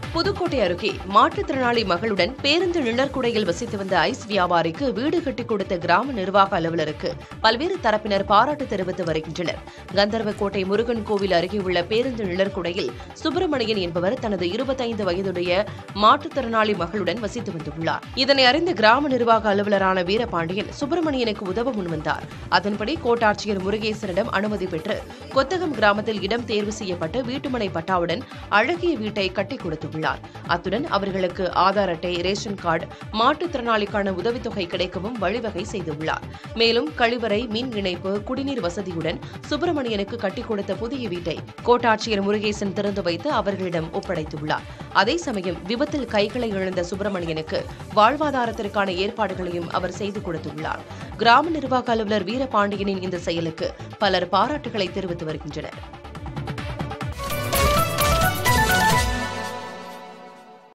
புதுக்கோட்டை அருகே மாற்றுத்திறனாளி மகளுடன் பேருந்து நிழற்குடையில் வசித்து வந்த ஐஸ் வியாபாரிக்கு வீடு கட்டிக் கொடுத்த கிராம நிர்வாக அலுவலருக்கு பல்வேறு தரப்பினர் பாராட்டு தெரிவித்து வருகின்றனர் கந்தர்வக்கோட்டை முருகன் கோவில் அருகே உள்ள பேருந்து நிழற்குடையில் சுப்பிரமணியன் என்பவர் தனது இருபத்தைந்து வயதுடைய மாற்றுத்திறனாளி மகளுடன் வசித்து வந்துள்ளார் இதனை அறிந்த கிராம நிர்வாக அலுவலரான வீரபாண்டியன் சுப்பிரமணியனுக்கு உதவ முன்வந்தார் அதன்படி கோட்டாட்சியர் முருகேசனிடம் அனுமதி பெற்று கொத்தகம் கிராமத்தில் இடம் தேர்வு செய்யப்பட்டு வீட்டுமனை பட்டாவுடன் அழகிய வீட்டை கட்டிக் கொடுத்துள்ளார் அத்துடன் அவர்களுக்கு ஆதார் அட்டை ரேஷன் கார்டு மாற்றுத்திறனாளிக்கான உதவித்தொகை கிடைக்கவும் வழிவகை செய்துள்ளார் மேலும் கழிவறை மின் இணைப்பு குடிநீர் வசதியுடன் சுப்பிரமணியனுக்கு கட்டிக் கொடுத்த புதிய வீட்டை கோட்டாட்சியர் முருகேசன் திறந்து வைத்து அவர்களிடம் ஒப்படைத்துள்ளார் அதே சமயம் விபத்தில் கைகளை இழந்த சுப்பிரமணியனுக்கு வாழ்வாதாரத்திற்கான ஏற்பாடுகளையும் அவர் செய்து கொடுத்துள்ளார் கிராம நிர்வாக அலுவலர் வீரபாண்டியனின் இந்த செயலுக்கு பலர் பாராட்டுகளை தெரிவித்து வருகின்றனர்